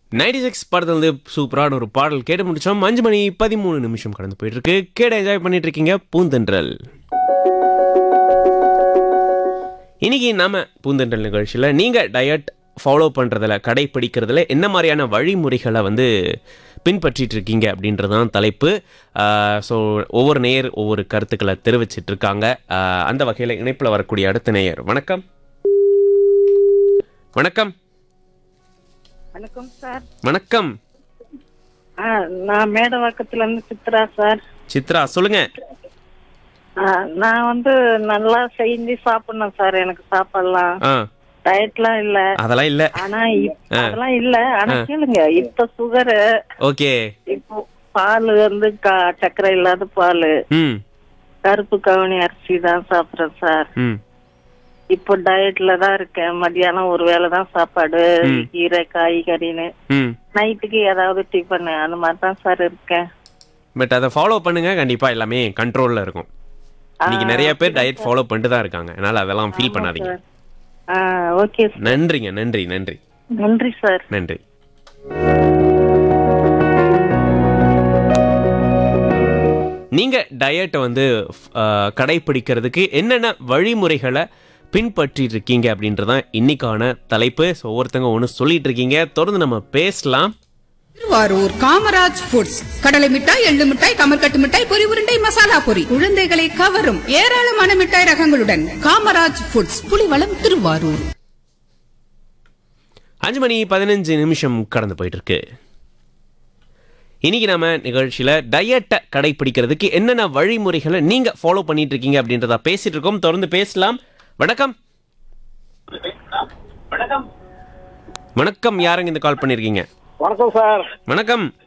ninety six படத்துலேருந்து சூப்பரான ஒரு பாடல் கேட்டு முடிச்சோம் அஞ்சு மணி பதிமூணு நிமிஷம் கடந்து போயிட்டு இருக்கு கேட என்ஜாய் பண்ணிட்டு இருக்கீங்க பூந்தென்றல் இன்னைக்கு நாம பூந்தென்றல் நிகழ்ச்சியில் நீங்கள் டயட் ஃபாலோ பண்ணுறதுல கடைப்பிடிக்கிறதுல என்ன மாதிரியான வழிமுறைகளை வந்து பின்பற்றிட்டு இருக்கீங்க அப்படின்றது தான் தலைப்பு ஸோ ஒவ்வொரு நேயர் ஒவ்வொரு கருத்துக்களை தெரிவிச்சிட்டு இருக்காங்க ஆஹ் அந்த வகையில் இணைப்பில் வரக்கூடிய அடுத்த நேயர் வணக்கம் வணக்கம் வணக்கம் சார் வணக்கம் ஆ, நான் மேடவாக்கத்துல இருந்து சித்ரா சார் சித்ரா சொல்லுங்க ஆ, நான் வந்து நல்லா செஞ்சு சாப்பிடணும் சார் எனக்கு சாப்பாடுலாம் ஆ டயட்லாம் இல்ல அதெல்லாம் இல்ல ஆனா இப்- அதெல்லாம் இல்ல ஆனா கேளுங்க இப்ப சுகரு ஓகே இப்போ பால் வந்து க- சர்க்கரை இல்லாத பால் ம் கருப்பு கவுனி அரிசி தான் சாப்பிடுறேன் சார் ம் இப்போ டயட்ல தான் இருக்கேன் மத்தியானம் ஒரு வேளை தான் சாப்பாடு கீரை காய்கறின்னு ம் நைட்டுக்கு ஏதாவது டிஃபன் அந்த மாதிரி தான் சார் இருக்கேன் பட் அதை ஃபாலோ பண்ணுங்க கண்டிப்பா எல்லாமே கண்ட்ரோல்ல இருக்கும் இன்னைக்கு நிறைய பேர் டயட் ஃபாலோ பண்ணிட்டு தான் இருக்காங்க அதனால அதெல்லாம் ஃபீல் பண்ணாதீங்க ஆ ஓகே சார் நன்றிங்க நன்றி நன்றி நன்றி சார் நன்றி நீங்க டயட்டை வந்து அஹ், கடைப்பிடிக்கிறதுக்கு என்னென்ன வழிமுறைகளை பின்பற்றி இருக்கீங்க அப்படின்றதான் இன்னைக்கான தலைப்பு ஸோ ஒவ்வொருத்தங்க ஒன்று சொல்லிட்டு இருக்கீங்க தொடர்ந்து நம்ம பேசலாம் திருவாரூர் காமராஜ் ஃபுட்ஸ் கடலை மிட்டாய் எள்ளு மிட்டாய் கமர்கட்டு மிட்டாய் பொரி உருண்டை மசாலா பொரி குழந்தைகளை கவரும் ஏராளமான மிட்டாய் ரகங்களுடன் காமராஜ் ஃபுட்ஸ் புலிவளம் திருவாரூர் அஞ்சு மணி பதினஞ்சு நிமிஷம் கடந்து போயிட்டு இருக்கு இன்னைக்கு நாம நிகழ்ச்சியில டயட்டை கடைப்பிடிக்கிறதுக்கு என்னென்ன வழிமுறைகளை நீங்க ஃபாலோ பண்ணிட்டு இருக்கீங்க அப்படின்றத பேசிட்டு இருக்கோம் தொடர்ந்து பேசலாம் வணக்கம் வணக்கம் யாருங்க இந்த கால் பண்ணிருக்கீங்க வணக்கம் சார் வணக்கம்